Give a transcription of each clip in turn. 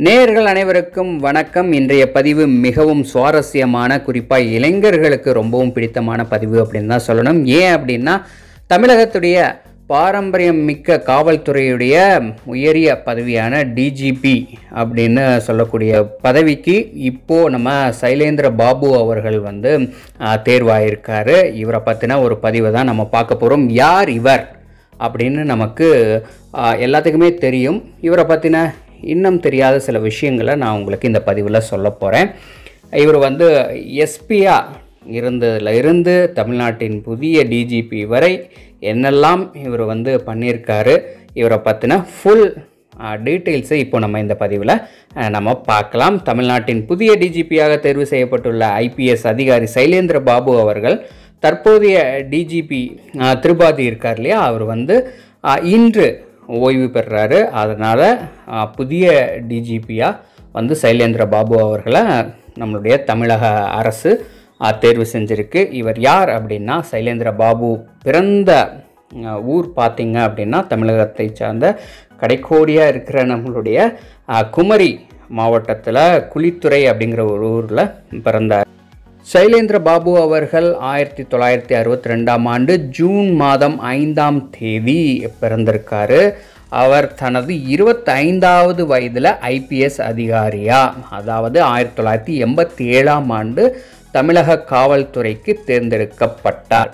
நேயர்கள் அனைவருக்கும் வணக்கம் இன்றைய பதிவு மிகவும் சுவாரஸ்யமான குறிப்பாக இளைஞர்களுக்கு ரொம்பவும் பிடித்தமான பதிவு அப்படின்னு தான் சொல்லணும் ஏன் அப்படின்னா தமிழகத்துடைய பாரம்பரியம் மிக்க காவல்துறையுடைய உயரிய பதவியான டிஜிபி அப்படின்னு சொல்லக்கூடிய பதவிக்கு இப்போது நம்ம சைலேந்திர பாபு அவர்கள் வந்து ஆஹ், தேர்வாயிருக்காரு இவரை பற்றின ஒரு பதிவை தான் நம்ம பார்க்க போகிறோம் யார் இவர் அப்படின்னு நமக்கு ஆஹ், எல்லாத்துக்குமே தெரியும் இவரை பற்றின இன்னும் தெரியாத சில விஷயங்களை நான் உங்களுக்கு இந்த பதிவில் சொல்ல போகிறேன் இவர் வந்து எஸ்பியா இருந்ததுல இருந்து தமிழ்நாட்டின் புதிய டிஜிபி வரை என்னெல்லாம் இவர் வந்து பண்ணியிருக்காரு இவரை பற்றின ஃபுல் டீட்டெயில்ஸை இப்போ நம்ம இந்த பதிவில் நம்ம பார்க்கலாம் தமிழ்நாட்டின் புதிய டிஜிபியாக தேர்வு செய்யப்பட்டுள்ள ஐபிஎஸ் அதிகாரி சைலேந்திர பாபு அவர்கள் தற்போதைய டிஜிபி திரிபாதி இருக்கார் இல்லையா அவர் வந்து அஹ், இன்று ஓய்வு பெறுறாரு அதனால் புதிய டிஜிபியாக வந்து சைலேந்திர பாபு அவர்களை நம்மளுடைய தமிழக அரசு அஹ், தேர்வு செஞ்சிருக்கு இவர் யார் அப்படின்னா சைலேந்திர பாபு பிறந்த அஹ், ஊர் பார்த்தீங்க அப்படின்னா தமிழகத்தை சார்ந்த கடைக்கோடியாக இருக்கிற நம்மளுடைய அஹ், குமரி மாவட்டத்தில் குளித்துறை அப்படிங்கிற ஒரு ஊரில் பிறந்தார் சைலேந்திர பாபு அவர்கள் ஆயிரத்தி தொள்ளாயிரத்தி அறுபத்தி ரெண்டாம் ஆண்டு ஜூன் மாதம் ஐந்தாம் தேதி பிறந்திருக்காரு அவர் தனது இருபத்தைந்தாவது வயதில் ஐபிஎஸ் அதிகாரியா அதாவது ஆயிரத்தி தொள்ளாயிரத்தி எண்பத்தி ஏழாம் ஆண்டு தமிழக காவல்துறைக்கு தேர்ந்தெடுக்கப்பட்டார்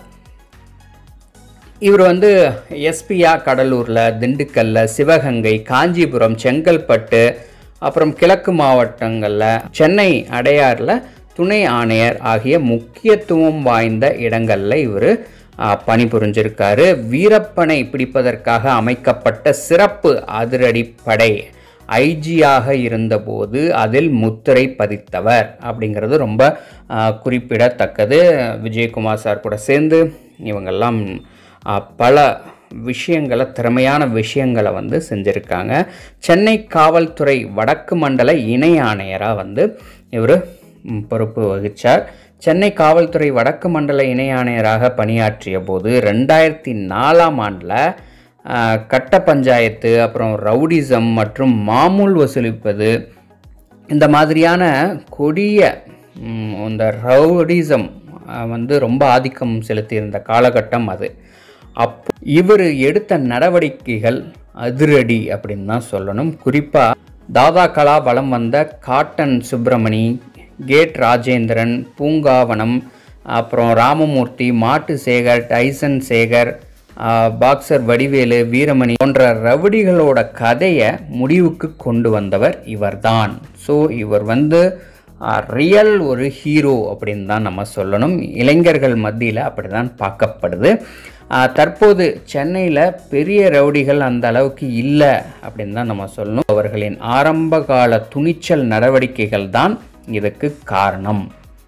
இவர் வந்து எஸ்பியா கடலூரில் திண்டுக்கல்ல சிவகங்கை காஞ்சிபுரம் செங்கல்பட்டு அப்புறம் கிழக்கு மாவட்டங்களில் சென்னை அடையாறில் துணை ஆணையர் ஆகிய முக்கியத்துவம் வாய்ந்த இடங்களில் இவர் பணிபுரிஞ்சிருக்காரு வீரப்பனை பிடிப்பதற்காக அமைக்கப்பட்ட சிறப்பு அதிரடிப்படை ஐஜியாக இருந்தபோது அதில் முத்திரை பதித்தவர் அப்படிங்கிறது ரொம்ப ஆ, குறிப்பிடத்தக்கது விஜயகுமார் சார் கூட சேர்ந்து இவங்கெல்லாம் ஆ, பல விஷயங்களை திறமையான விஷயங்களை வந்து செஞ்சுருக்காங்க சென்னை காவல்துறை வடக்கு மண்டல இணை ஆணையராக வந்து இவர் பொறுப்பு வகித்தார் சென்னை காவல்துறை வடக்கு மண்டல இணை ஆணையராக பணியாற்றிய போது ரெண்டாயிரத்தி நாலாம் ஆண்டில் கட்ட பஞ்சாயத்து அப்புறம் ரவுடிசம் மற்றும் மாமூல் வசூலிப்பது இந்த மாதிரியான கொடிய ம், இந்த ரவுடிசம் அஹ், வந்து ரொம்ப ஆதிக்கம் செலுத்தியிருந்த காலகட்டம் அது அப்போ இவர் எடுத்த நடவடிக்கைகள் அதிரடி அப்படின்னு தான் சொல்லணும் குறிப்பாக தாதா கலா வலம் வந்த காட்டன் சுப்பிரமணி கேட் ராஜேந்திரன் பூங்காவனம் அப்புறம் ராமமூர்த்தி மாட்டு சேகர் டைசன் சேகர் ஆஹ், பாக்ஸர் வடிவேலு வீரமணி போன்ற ரவுடிகளோட கதையை முடிவுக்கு கொண்டு வந்தவர் இவர்தான் ஸோ இவர் வந்து ரியல் ஒரு ஹீரோ அப்படின்னு தான் நம்ம சொல்லணும் இளைஞர்கள் மத்தியில் அப்படி தான் பார்க்கப்படுது ஆஹ், தற்போது சென்னையில் பெரிய ரவுடிகள் அந்த அளவுக்கு இல்லை அப்படின்னு தான் நம்ம சொல்லணும் அவர்களின் ஆரம்பகால துணிச்சல் நடவடிக்கைகள் தான் இதுக்கு காரணம்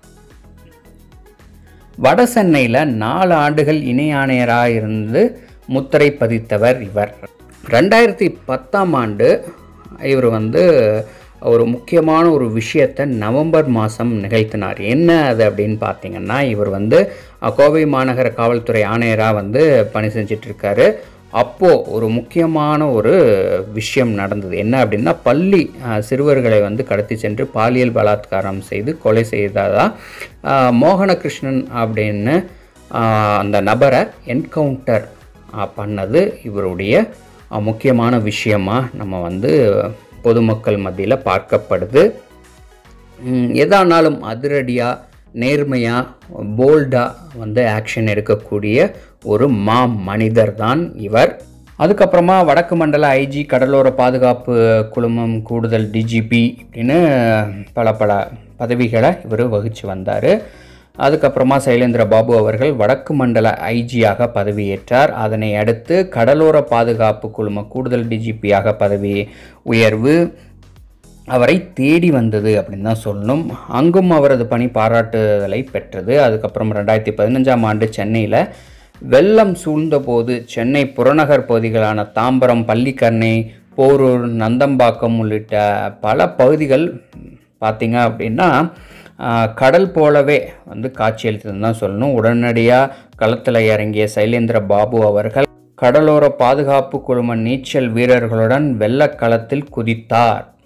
வட சென்னையில் நாலு ஆண்டுகள் இணை ஆணையராக இருந்து முத்திரை பதித்தவர் இவர் ரெண்டாயிரத்தி பத்தாம் ஆண்டு இவர் வந்து ஒரு முக்கியமான ஒரு விஷயத்தை நவம்பர் மாதம் நிகழ்த்தினார் என்ன அது அப்படின்னு பார்த்தீங்கன்னா இவர் வந்து அஹ், கோவை மாநகர காவல்துறை ஆணையராக வந்து பணி செஞ்சிட்டு இருக்காரு அப்போது ஒரு முக்கியமான ஒரு விஷயம் நடந்தது என்ன அப்படின்னா பள்ளி அஹ், சிறுவர்களை வந்து கடத்தி சென்று பாலியல் பலாத்காரம் செய்து கொலை செய்ததா அஹ், மோகனகிருஷ்ணன் அப்படின்னு அஹ், அந்த நபரை என்கவுண்டர் பண்ணது இவருடைய அஹ், முக்கியமான விஷயமா நம்ம வந்து பொதுமக்கள் மத்தியில் பார்க்கப்படுது ம், எதானாலும் அதிரடியாக நேர்மையாக போல்டாக வந்து ஆக்ஷன் எடுக்கக்கூடிய ஒரு மா மனிதர் தான் இவர் அதுக்கப்புறமா வடக்கு மண்டல ஐஜி கடலோர பாதுகாப்பு குழுமம் கூடுதல் டிஜிபி அப்படின்னு பல பல பதவிகளை இவர் வகித்து வந்தார் அதுக்கப்புறமா சைலேந்திர பாபு அவர்கள் வடக்கு மண்டல ஐஜியாக பதவியேற்றார் அதனை அடுத்து கடலோர பாதுகாப்பு குழும கூடுதல் டிஜிபியாக பதவி உயர்வு அவரை தேடி வந்தது அப்படின்னு தான் சொல்லணும் அங்கும் அவரது பணி பாராட்டுதலை பெற்றது அதுக்கப்புறம் ரெண்டாயிரத்தி பதினஞ்சாம் ஆண்டு சென்னையில் வெள்ளம் சூழ்ந்தபோது சென்னை புறநகர் பகுதிகளான தாம்பரம் பள்ளிக்கரணை போரூர் நந்தம்பாக்கம் உள்ளிட்ட பல பகுதிகள் பார்த்திங்க அப்படின்னா ஆஹ், கடல் போலவே வந்து காட்சியளித்ததுன்னு தான் சொல்லணும் உடனடியாக களத்தில் இறங்கிய சைலேந்திர பாபு அவர்கள் கடலோர பாதுகாப்பு குழும நீச்சல் வீரர்களுடன் வெள்ளக்களத்தில் குதித்தார்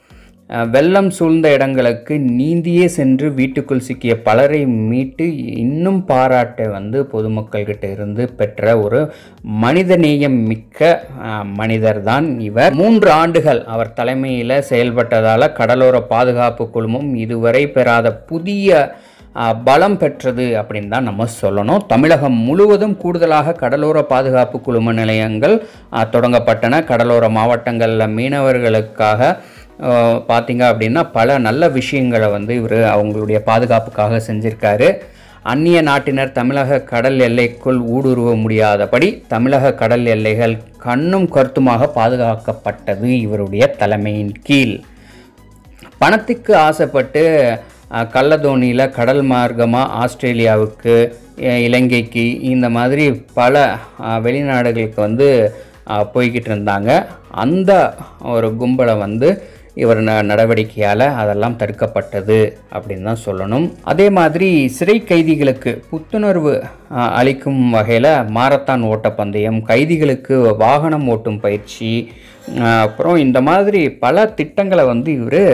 அஹ், வெள்ளம் சூழ்ந்த இடங்களுக்கு நீந்தியே சென்று வீட்டுக்குள் சிக்கிய பலரை மீட்டு இன்னும் பாராட்டை வந்து பொதுமக்கள்கிட்ட இருந்து பெற்ற ஒரு மனிதநேயம் மிக்க மனிதர் தான் இவர் மூன்று ஆண்டுகள் அவர் தலைமையில் செயல்பட்டதால் கடலோர பாதுகாப்பு குழுமம் இதுவரை பெறாத புதிய அஹ், பலம் பெற்றது அப்படின்னு தான் நம்ம சொல்லணும் தமிழகம் முழுவதும் கூடுதலாக கடலோர பாதுகாப்பு குழும நிலையங்கள் அஹ், தொடங்கப்பட்டன கடலோர மாவட்டங்களில் மீனவர்களுக்காக அஹ், பார்த்தீங்க அப்படின்னா பல நல்ல விஷயங்களை வந்து இவர் அவங்களுடைய பாதுகாப்புக்காக செஞ்சிருக்காரு அந்நிய நாட்டினர் தமிழக கடல் எல்லைக்குள் ஊடுருவ முடியாதபடி தமிழக கடல் எல்லைகள் கண்ணும் கருத்துமாக பாதுகாக்கப்பட்டது இவருடைய தலைமையின் கீழ் பணத்துக்கு ஆசைப்பட்டு அஹ், கள்ளதோணியில் கடல் மார்க்கமாக ஆஸ்திரேலியாவுக்கு அஹ், இலங்கைக்கு இந்த மாதிரி பல அஹ், வெளிநாடுகளுக்கு வந்து அஹ், போய்கிட்டு இருந்தாங்க அந்த ஒரு கும்பலை வந்து இவர் ந நடவடிக்கையால் அதெல்லாம் தடுக்கப்பட்டது அப்படின்னு தான் சொல்லணும் அதே மாதிரி சிறை கைதிகளுக்கு புத்துணர்வு அஹ், அளிக்கும் வகையில் மாரத்தான் ஓட்டப்பந்தயம் கைதிகளுக்கு வாகனம் ஓட்டும் பயிற்சி அஹ், அப்புறம் இந்த மாதிரி பல திட்டங்களை வந்து இவர்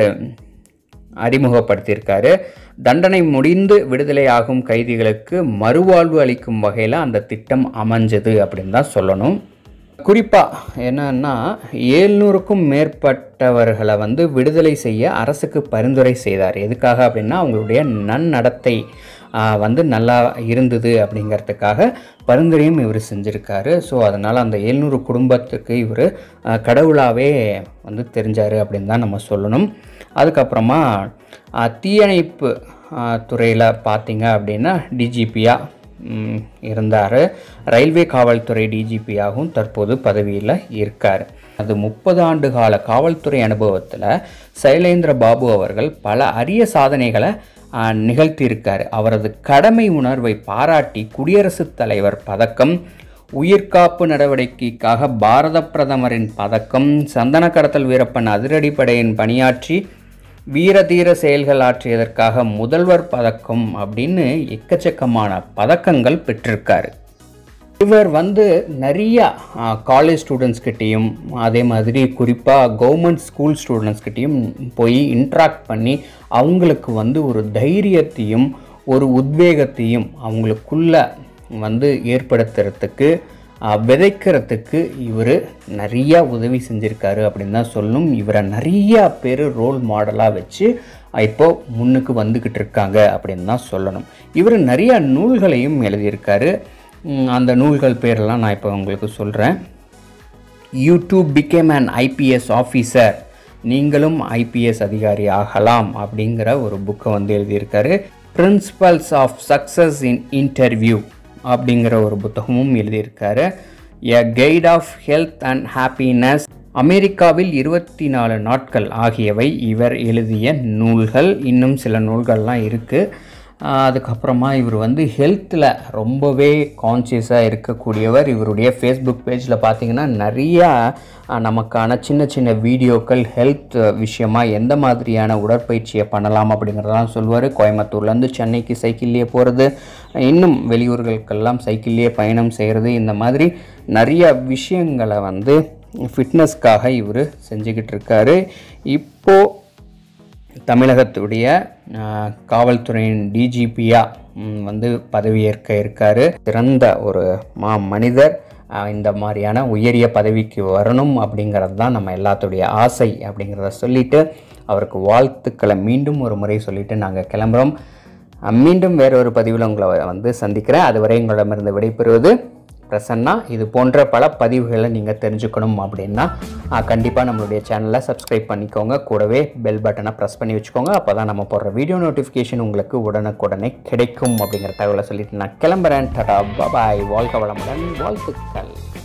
அறிமுகப்படுத்தியிருக்காரு தண்டனை முடிந்து விடுதலையாகும் கைதிகளுக்கு மறுவாழ்வு அளிக்கும் வகையில் அந்த திட்டம் அமைஞ்சது அப்படின்னு தான் சொல்லணும் குறிப்பாக என்னன்னா ஏழ்நூறுக்கும் மேற்பட்டவர்களை வந்து விடுதலை செய்ய அரசுக்கு பரிந்துரை செய்தார் எதுக்காக அப்படின்னா அவங்களுடைய நன்னடத்தை ஆ, வந்து நல்லா இருந்தது அப்படிங்கிறதுக்காக பரிந்துரையும் இவர் செஞ்சுருக்காரு ஸோ அதனால் அந்த எழுநூறு குடும்பத்துக்கு இவர் கடவுளாகவே வந்து தெரிஞ்சார் அப்படின்னு தான் நம்ம சொல்லணும் அதுக்கப்புறமா ஆ, தீயணைப்பு துறையில் பார்த்தீங்க அப்படின்னா டிஜிபியாக இருந்தார் ரயில்வே காவல்துறை டிஜிபியாகவும் தற்போது பதவியில் இருக்கார் அது முப்பது ஆண்டு கால காவல்துறை அனுபவத்தில் சைலேந்திர பாபு அவர்கள் பல அரிய சாதனைகளை ஆ, நிகழ்த்தியிருக்கார் அவரது கடமை உணர்வை பாராட்டி குடியரசுத் தலைவர் பதக்கம் உயிர்காப்பு நடவடிக்கைக்காக பாரத பிரதமரின் பதக்கம் சந்தன கடத்தல் வீரப்பன் அதிரடிப்படையின் பணியாற்றி வீரதீர செயல்கள் ஆற்றியதற்காக முதல்வர் பதக்கம் அப்படின்னு எக்கச்சக்கமான பதக்கங்கள் பெற்றிருக்காரு இவர் வந்து நிறைய காலேஜ் ஸ்டூடெண்ட்ஸ்கிட்டேயும் அதே மாதிரி குறிப்பாக கவர்மெண்ட் ஸ்கூல் ஸ்டூடெண்ட்ஸ்கிட்டேயும் போய் இன்ட்ராக்ட் பண்ணி அவங்களுக்கு வந்து ஒரு தைரியத்தையும் ஒரு உத்வேகத்தையும் அவங்களுக்குள்ள வந்து ஏற்படுத்துறதுக்கு ஆஹ், விதைக்கிறதுக்கு இவர் நிறைய உதவி செஞ்சுருக்காரு அப்படின்னு தான் சொல்லணும் இவரை நிறைய பேர் ரோல் மாடலாக வச்சு இப்போ முன்னுக்கு வந்துக்கிட்டு இருக்காங்க அப்படின்னு தான் சொல்லணும் இவர் நிறைய நூல்களையும் எழுதியிருக்காரு உம், அந்த நூல்கள் பேரெல்லாம் நான் இப்போ உங்களுக்கு சொல்கிறேன் YouTube become an IPS officer நீங்களும் ஐபிஎஸ் அதிகாரி ஆகலாம் அப்படிங்கிற ஒரு புக்கை வந்து எழுதியிருக்காரு principles of success in interview அப்படிங்கிற ஒரு புத்தகமும் எழுதியிருக்காரு a guide of health and happiness அமெரிக்காவில் இருபத்தி நாலு நாட்கள் ஆகியவை இவர் எழுதிய நூல்கள் இன்னும் சில நூல்கள்லாம் இருக்குது ஆஹ் அதுக்கப்புறமா இவர் வந்து ஹெல்த்தில் ரொம்பவே கான்சியஸாக இருக்கக்கூடியவர் இவருடைய ஃபேஸ்புக் பேஜில் பார்த்தீங்கன்னா நிறையா ஆஹ் நமக்கான சின்ன சின்ன வீடியோக்கள் ஹெல்த் விஷயமா எந்த மாதிரியான உடற்பயிற்சியை பண்ணலாம் அப்படிங்கிறதெல்லாம் சொல்லுவார் கோயம்புத்தூர்லேருந்து சென்னைக்கு சைக்கிள்லேயே போகிறது இன்னும் வெளியூர்களுக்கெல்லாம் சைக்கிள்லேயே பயணம் செய்கிறது இந்த மாதிரி நிறைய விஷயங்களை வந்து ஃபிட்னஸ்க்காக இவர் செஞ்சுக்கிட்டு இருக்காரு இப்போது தமிழகத்துடைய ஆஹ், காவல்துறையின் டிஜிபியாக வந்து பதவியேற்க இருக்காரு சிறந்த ஒரு மா மனிதர் ஆஹ், இந்த மாதிரியான உயரிய பதவிக்கு வரணும் அப்படிங்கிறது தான் நம்ம எல்லாத்துடைய ஆசை அப்படிங்கிறத சொல்லிட்டு அவருக்கு வாழ்த்துக்களை மீண்டும் ஒரு முறை சொல்லிட்டு நாங்கள் கிளம்புறோம் ஆஹ், மீண்டும் வேறொரு பதிவில் உங்களை வந்து சந்திக்கிறேன் அதுவரை உங்களிடமிருந்து விடைபெறுவது பிரசன்னா இது போன்ற பல பதிவுகளை நீங்கள் தெரிஞ்சுக்கணும் அப்படின்னா கண்டிப்பாக நம்மளுடைய சேனலை சப்ஸ்கிரைப் பண்ணிக்கோங்க கூடவே பெல் பட்டனை ப்ரெஸ் பண்ணி வச்சுக்கோங்க அப்போ தான் நம்ம போடுற வீடியோ நோட்டிஃபிகேஷன் உங்களுக்கு உடனுக்குடனே கிடைக்கும் அப்படிங்கிற தகவலை சொல்லிட்டு நான் கிளம்புறேன் டடா பாய் வாழ்க வளமுடன் வாழ்த்துக்கள்